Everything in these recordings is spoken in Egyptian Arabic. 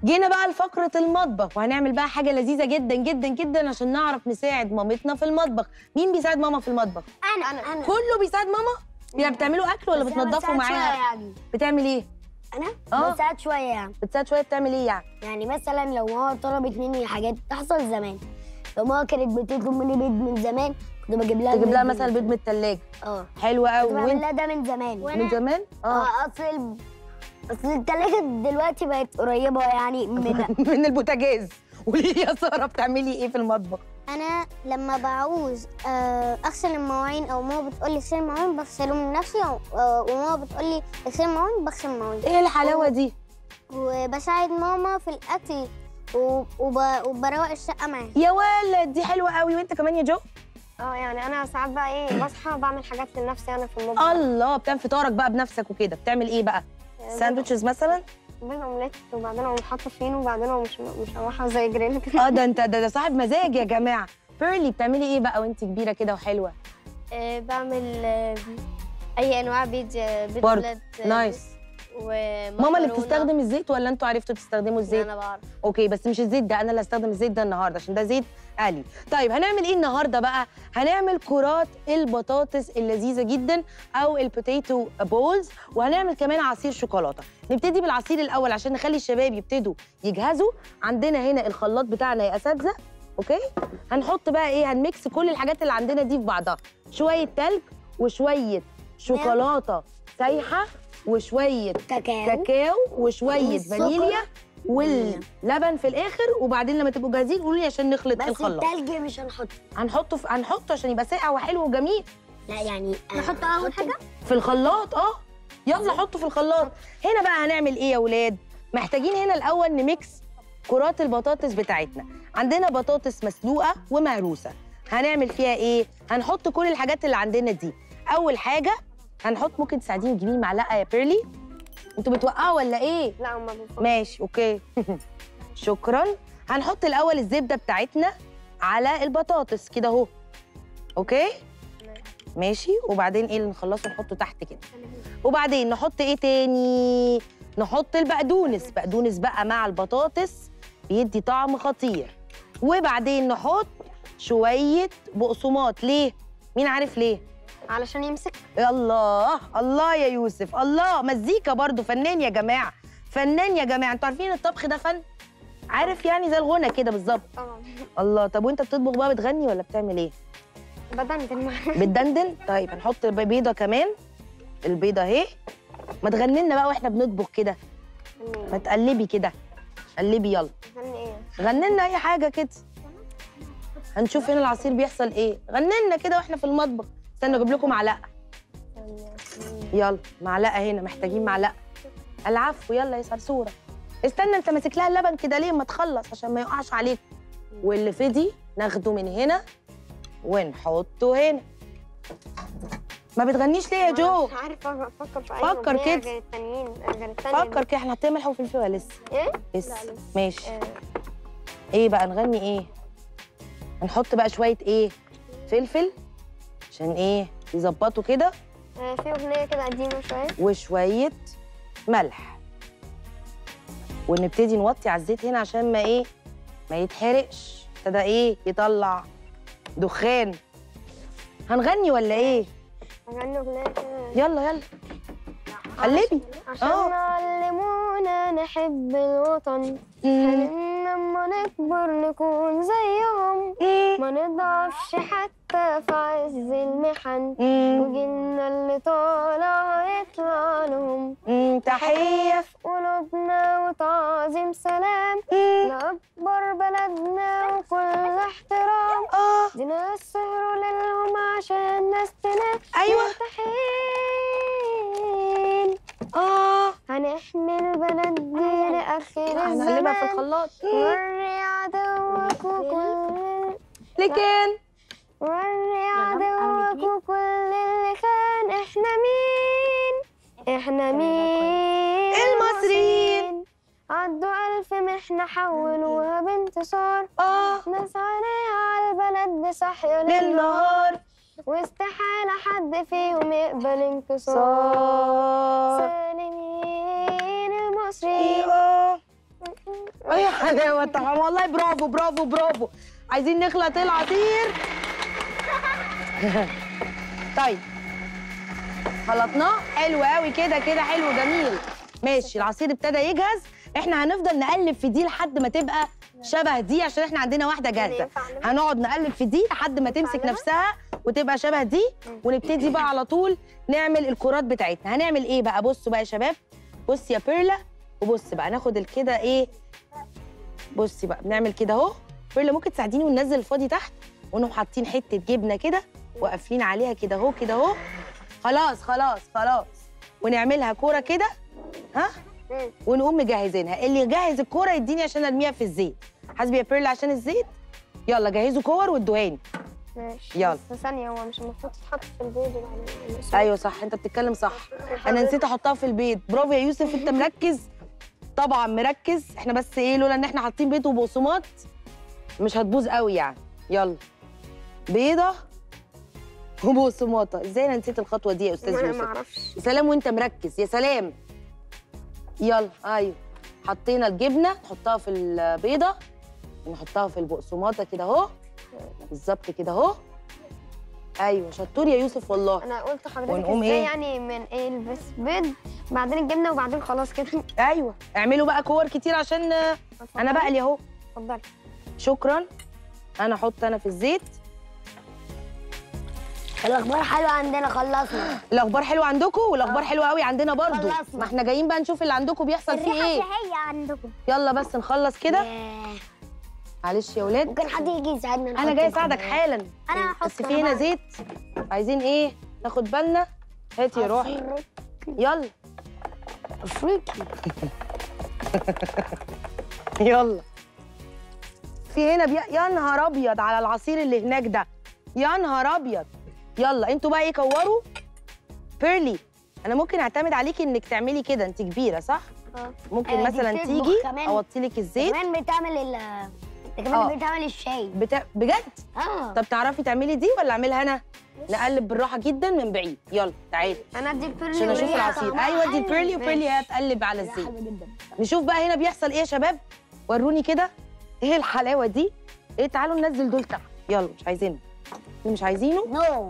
جينا بقى لفقره المطبخ وهنعمل بقى حاجه لذيذه جدا جدا جدا عشان نعرف نساعد مامتنا في المطبخ مين بيساعد ماما في المطبخ انا انا انا كله بيساعد ماما يعني بتعملوا اكل ولا بس أنا بتنضفوا بساعد شوية معاها يعني بتعمل ايه انا آه. بساعد شويه يعني بتساعد شويه بتعمل ايه يعني يعني مثلا لو ماما طلبت مني حاجات تحصل زمان لو ماما كانت بتطلب مني بيض من زمان كنت بجيب لها تجيب لها البيض مثلا من بيض من الثلاجه اه حلو قوي كنت بعمل وانت لها ده من زمان من زمان اه اه اصل اصل التلاجة دلوقتي بقت قريبة يعني من من البوتاجاز قولي لي يا ساره بتعملي ايه في المطبخ انا لما بعوز آه، اغسل المواعين او ماما بتقول لي اغسل المواعين بغسلهم من نفسي أو- آه، وماما بتقول لي اغسل المواعين بغسل المواعين ايه الحلاوه دي وبساعد ماما في الاكل و- وب- وبروق الشقه معاها يا ولد دي حلوه قوي وانت كمان يا جو اه يعني انا ساعات بقى ايه بصحى بعمل حاجات لنفسي انا في المطبخ الله بتعمل فطارك بقى بنفسك وكده بتعمل ايه بقى ساندوتشز مثلا بيض اومليت وبعدين اقوم حاطه فين وبعدين اقوم مش مشوحه زي جريل كده اه ده انت ده, ده صاحب مزاج يا جماعه بيرلي بتعملي ايه بقى وانت كبيره كده وحلوه بعمل آه، اي انواع بيض آه، بيض برضه. بلد آه، نايس. ومكرونه ماما اللي بتستخدم الزيت ولا انتوا عرفتوا تستخدموا الزيت انا بعرف اوكي بس مش الزيت ده انا اللي هستخدم الزيت ده النهارده عشان ده زيت قلي طيب هنعمل ايه النهارده بقى هنعمل كرات البطاطس اللذيذه جدا او البوتيتو بولز وهنعمل كمان عصير شوكولاته نبتدي بالعصير الاول عشان نخلي الشباب يبتدوا يجهزوا عندنا هنا الخلاط بتاعنا يا اساتذه اوكي هنحط بقى ايه هنميكس كل الحاجات اللي عندنا دي في بعضها شويه تلج وشويه شوكولاته سايحه وشويه كاكاو كاكاو وشويه والسكر. فانيليا واللبن في الاخر وبعدين لما تبقوا جاهزين قولوا لي عشان نخلط بس الخلاط التلج مش هنحط هنحطه في هنحطه عشان يبقى ساقع وحلو وجميل لا يعني نحط اول حاجه في الخلاط اه يلا حطه في الخلاط هنا بقى هنعمل ايه يا ولاد محتاجين هنا الاول نميكس كرات البطاطس بتاعتنا عندنا بطاطس مسلوقه ومهروسه هنعمل فيها ايه هنحط كل الحاجات اللي عندنا دي اول حاجه هنحط ممكن تساعديني تجيبي معلقه يا بيرلي انتوا بتوقعوا ولا ايه لا هما بيفضلوا. ماشي اوكي شكرا هنحط الاول الزبده بتاعتنا على البطاطس كده اهو اوكي ماشي وبعدين ايه اللي نخلصه نحطه تحت كده وبعدين نحط ايه تاني نحط البقدونس بقدونس بقى مع البطاطس بيدي طعم خطير وبعدين نحط شويه بقسماط ليه مين عارف ليه علشان يمسك الله الله يا يوسف الله مزيكا برضو فنان يا جماعه فنان يا جماعه انتوا عارفين الطبخ ده فن عارف يعني زي الغنى كده بالظبط طبعا الله طب وانت بتطبخ بقى بتغني ولا بتعمل ايه بدندن معاها بتدندن طيب هنحط بيضه كمان البيضه اهي ما تغني لنا بقى واحنا بنطبخ كده ما تقلبي كده قلبي يلا غني ايه غني لنا اي حاجه كده هنشوف هنا العصير بيحصل ايه غني لنا كده واحنا في المطبخ استنوا اجيب لكم معلقه يلا معلقه هنا محتاجين معلقه العفو يلا يا صرصوره استنى انت ماسك لها اللبن كده ليه ما تخلص عشان ما يقعش عليك واللي فضي ناخده من هنا ونحطه هنا ما بتغنيش ليه يا جو مش عارفه افكر في اي فكر أغنية كده. غير التانيين غير التانية فكر كده احنا حاطين ملح وفلفل ولا لسه ايه لسه لا، لسه. ماشي آه، ايه بقى نغني ايه هنحط بقى شويه ايه فلفل عشان ايه يظبطوا كده آه، في اغنيه كده قديمه شويه وشويه ملح ونبتدي نوطي على الزيت هنا عشان ما ايه ما يتحرقش ابتدى ايه يطلع دخان هنغني ولا ايه اغني اغنيه كده يلا يلا قلبي عشان آه. علمونا نحب الوطن حلمنا لما نكبر نكون زيهم ما نضعفش حتى في عز المحن وجيلنا اللي طالع يطلع لهم مم، تحيه في قلوبنا وتعظيم سلام لأكبر بلدنا وكل احترام اه دي ناس سهروا ليلهم عشان ناس تنام ايوه مرتاحين اه هنحمي البلد دي لآخر هنقلبها في الزمان الخلاط وري عدوك وكل لكن وري عدوك وكل اللي كان احنا مين احنا مين المصريين. عدوا ألف محنة حولوها بانتصار اه ناس عينيها على البلد دي صاحية للنهار للنهار واستحالة حد فيهم يقبل انكسار صار سالمين المصريين اه اي حلاوه طعم والله برافو برافو برافو عايزين نخلط العصير طيب خلطناه حلو قوي كده كده حلو جميل ماشي العصير ابتدى يجهز احنا هنفضل نقلب في دي لحد ما تبقى شبه دي عشان احنا عندنا واحده جاهزه ينفع أعملها؟ هنقعد نقلب في دي لحد ما تمسك أعملها؟ نفسها وتبقى شبه دي ونبتدي بقى على طول نعمل الكرات بتاعتنا هنعمل ايه بقى بصوا بقى يا شباب بص يا بيرلا وبص بقى ناخد الكده ايه بصي بقى بنعمل كده اهو بيرلا ممكن تساعديني وننزل الفاضي تحت ونقوم حاطين حته جبنه كده وقافلين عليها كده اهو كده اهو خلاص خلاص خلاص ونعملها كوره كده ها مم. ونقوم مجهزينها اللي يجهز الكوره يديني عشان ارميها في الزيت حاسبي يا بيرلا عشان الزيت يلا جهزوا كور وادوهاني ماشي يلا. بس ثانية هو مش المفروض تتحط في البيض وبعدين ايوه صح انت بتتكلم صح انا نسيت احطها في البيت برافو يا يوسف انت مركز طبعا مركز احنا بس ايه لولا ان احنا حاطين بيض وبقسماط مش هتبوظ قوي يعني يلا بيضه وبقسماطه ازاي انا نسيت الخطوه دي يا استاذ انا ما يوسف اعرفش يا سلام وانت مركز يا سلام يلا ايوه حطينا الجبنه نحطها في البيضه ونحطها في البقسماطه كده اهو بالظبط كده اهو ايوه شطور يا يوسف والله انا قلت حضرتك ونقوم ازاي إيه؟ يعني من ايه البس بيض بعدين الجبنة وبعدين خلاص كده ايوه اعملوا بقى كور كتير عشان آه، انا بقلي اهو اتفضلي شكرا انا احط انا في الزيت الاخبار حلوه عندنا خلصنا الاخبار حلوه عندكم والاخبار حلوه قوي عندنا برضو خلصنا. ما احنا جايين بقى نشوف اللي عندكم بيحصل فيه ايه هي عندكم يلا بس نخلص كده ياه. معلش يا ولاد ممكن حد يجي يساعدنا انا نحط جاي اساعدك الكوبايات؟ حالا أنا هحط بس في هنا بقى. زيت عايزين ايه ناخد بالنا هاتي يا روحي يلا افريقي يلا في هنا بي... يا نهار ابيض على العصير اللي هناك ده يا نهار ابيض يلا انتوا بقى ايه كوروا بيرلي انا ممكن اعتمد عليكي انك تعملي كده انت كبيره صح اه. ممكن آه، دي مثلا بتطبخ تيجي كمان. اوطي لك الزيت كمان بتعمل ال ده كمان آه. بتعمل الشاي بتا... بجد اه طب تعرفي تعملي دي ولا اعملها انا نقلب بالراحه جدا من بعيد يلا تعالي انا ادي البيرلي عشان اشوف وليها العصير طعمها ايوه دي حلو. بيرلي وبيرلي ماشي. هتقلب على لا، الزيت حلو جدا نشوف بقى هنا بيحصل ايه يا شباب وروني كده ايه الحلاوه دي ايه تعالوا ننزل دول تحت يلا مش عايزينه اللي مش عايزينه نو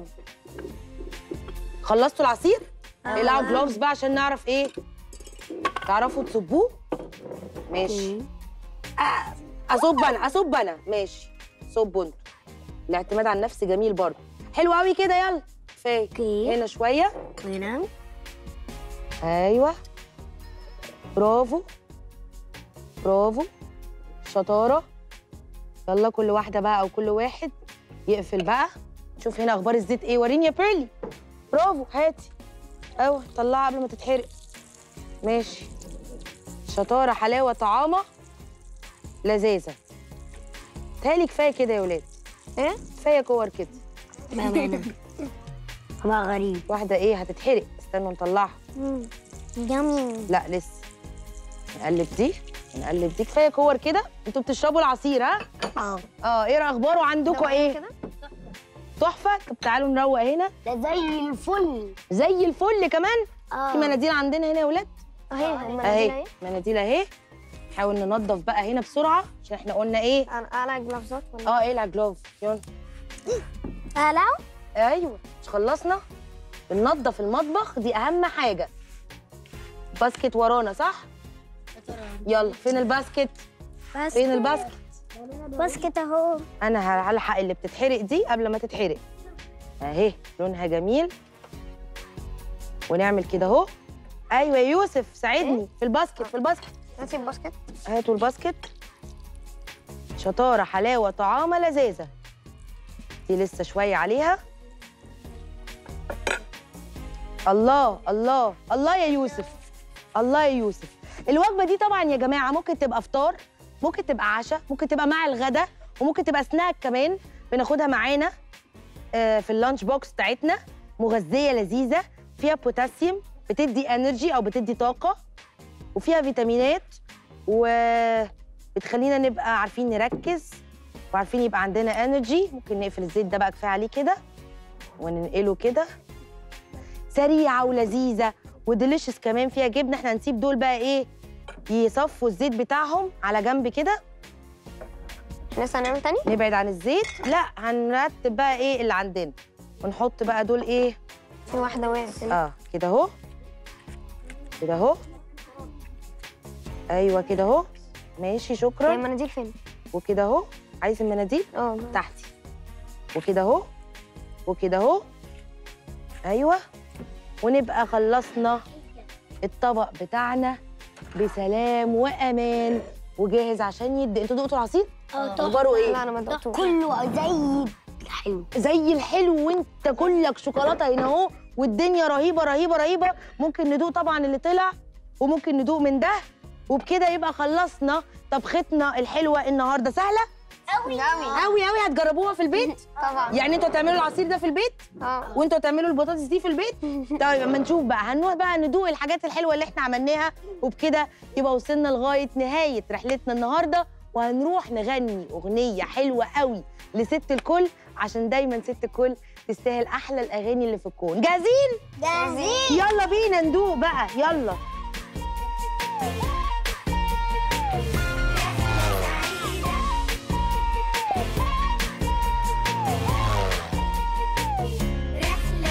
خلصتوا العصير آه. اقلعوا جلوفز بقى عشان نعرف ايه تعرفوا تصبوه ماشي آه، اصب انا اصب انا ماشي صبوا انتوا الاعتماد على النفس جميل برضه حلو قوي كده يلا كفايه اوكي هنا شويه هنا ايوه برافو برافو شطاره يلا كل واحده بقى او كل واحد يقفل بقى شوف هنا اخبار الزيت ايه وريني يا بيرلي برافو هاتي ايوه طلعها قبل ما تتحرق ماشي شطاره حلاوه طعامه لذاذه تهيألي كفايه كده يا ولاد ايه كفايه كور كده بامانه طبعا غريب واحده ايه هتتحرق استنوا نطلعها جم لا لسه نقلب دي نقلب دي كفايه كور كده انتوا بتشربوا العصير ها اه اه ايه اخباره عندكم ايه كده تحفه طب تعالوا نروق هنا ده زي الفل زي الفل كمان اه في مناديل عندنا هنا يا ولاد اهي هم اهي مناديل اهي نحاول ننظف بقى هنا بسرعه عشان احنا قلنا ايه انا اقلع جلافزات ولا اه اقلع جلوف يلا قلعوا ايوه مش خلصنا بننظف المطبخ دي اهم حاجه باسكت ورانا صح يلا فين الباسكت بس فين الباسكت باسكت اهو انا هلحق اللي بتتحرق دي قبل ما تتحرق اهي لونها جميل ونعمل كده اهو ايوه يا يوسف ساعدني في الباسكت في الباسكت هاتي الباسكت هاتوا الباسكت شطاره حلاوه طعامه لذاذه دي لسه شويه عليها الله الله الله يا يوسف الله يا يوسف الوجبه دي طبعا يا جماعه ممكن تبقى فطار ممكن تبقى عشاء ممكن تبقى مع الغدا وممكن تبقى سناك كمان بناخدها معانا آه، في اللانش بوكس بتاعتنا مغذيه لذيذه فيها بوتاسيوم بتدي انرجي او بتدي طاقه وفيها فيتامينات وبتخلينا نبقى عارفين نركز وعارفين يبقى عندنا انرجي ممكن نقفل الزيت ده بقى كفايه عليه كده وننقله كده سريعه ولذيذه وديليشس كمان فيها جبنه احنا هنسيب دول بقى ايه يصفوا الزيت بتاعهم على جنب كده لسه هنعمل تاني نبعد عن الزيت لا هنرتب بقى ايه اللي عندنا ونحط بقى دول ايه في واحده وقعت هنا. اه كده اهو كده اهو ايوه كده اهو ماشي هي شكرا المناديل فين وكده اهو عايز المناديل اه تحتي وكده اهو وكده اهو ايوه ونبقى خلصنا الطبق بتاعنا بسلام وامان وجاهز عشان يدي انتوا دقتوا العصير اخباره ايه لا انا ما دقتوش كله زي الحلو زي الحلو وانت كلك شوكولاته هنا اهو والدنيا رهيبه رهيبه رهيبه ممكن ندوق طبعا اللي طلع وممكن ندوق من ده وبكده يبقى خلصنا طبختنا الحلوه النهارده سهله قوي قوي قوي هتجربوها في البيت طبعا يعني انتوا هتعملوا العصير ده في البيت اه وانتوا هتعملوا البطاطس دي في البيت طيب اما نشوف بقى هنروح بقى ندوق الحاجات الحلوه اللي احنا عملناها وبكده يبقى وصلنا لغايه نهايه رحلتنا النهارده وهنروح نغني اغنيه حلوه قوي لست الكل عشان دايما ست الكل تستاهل احلى الاغاني اللي في الكون جاهزين جاهزين يلا بينا ندوق بقى يلا